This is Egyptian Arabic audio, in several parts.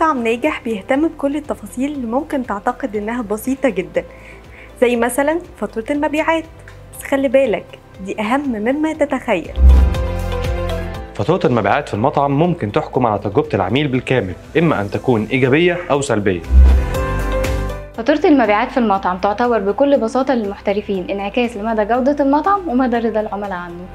مطعم ناجح بيهتم بكل التفاصيل اللي ممكن تعتقد إنها بسيطة جدا زي مثلا فاتورة المبيعات بس خلي بالك دي أهم مما تتخيل فاتورة المبيعات في المطعم ممكن تحكم على تجربة العميل بالكامل إما أن تكون إيجابية أو سلبية فاتورة المبيعات في المطعم تعتبر بكل بساطة للمحترفين انعكاس لمدى جودة المطعم ومدى رضا العملاء عنه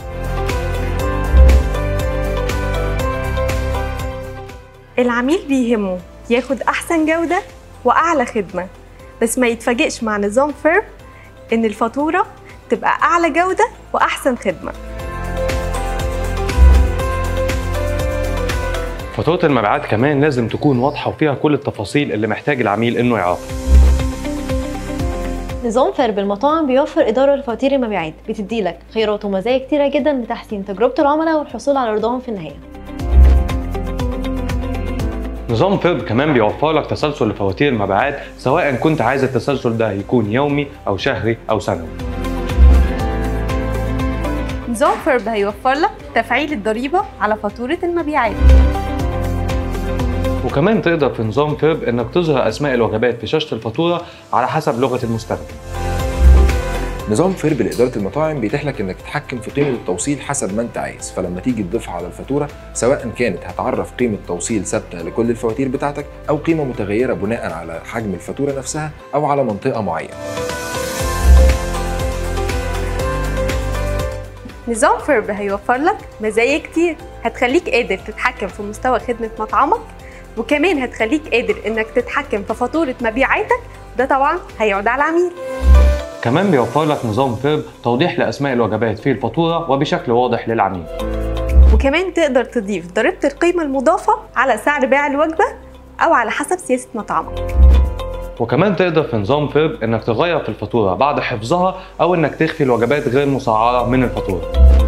العميل بيهمه ياخد أحسن جودة وأعلى خدمة بس ما يتفاجئش مع نظام فيرب إن الفاتورة تبقى أعلى جودة وأحسن خدمة فاتورة المبيعات كمان لازم تكون واضحة وفيها كل التفاصيل اللي محتاج العميل إنه يعرفها نظام فرب المطاعم بيوفر إدارة لفواتير المبيعات بتديلك خيارات ومزايا كتيرة جدا لتحسين تجربة العملاء والحصول على رضاهم في النهاية نظام فيرب كمان بيوفر لك تسلسل لفواتير المبيعات سواء كنت عايز التسلسل ده يكون يومي أو شهري أو سنوي نظام فيرب هيوفر لك تفعيل الضريبة على فاتورة المبيعات وكمان تقدر في نظام فيرب إنك تظهر أسماء الوجبات في شاشة الفاتورة على حسب لغة المستخدم نظام فيرب لإدارة المطاعم بيتيح لك إنك تتحكم في قيمة التوصيل حسب ما أنت عايز، فلما تيجي تضيفها على الفاتورة سواء كانت هتعرف قيمة توصيل ثابتة لكل الفواتير بتاعتك أو قيمة متغيرة بناء على حجم الفاتورة نفسها أو على منطقة معينة. نظام فيرب هيوفر لك مزايا كتير هتخليك قادر تتحكم في مستوى خدمة مطعمك وكمان هتخليك قادر انك تتحكم في فاتورة مبيعاتك ده طبعا هيعود على العميل كمان بيوفر لك نظام فيرب توضيح لأسماء الوجبات في الفاتورة وبشكل واضح للعميل وكمان تقدر تضيف ضريبة القيمة المضافة على سعر بيع الوجبة أو على حسب سياسة مطعمك وكمان تقدر في نظام فيرب إنك تغير في الفاتورة بعد حفظها أو إنك تخفي الوجبات غير مسعرة من الفاتورة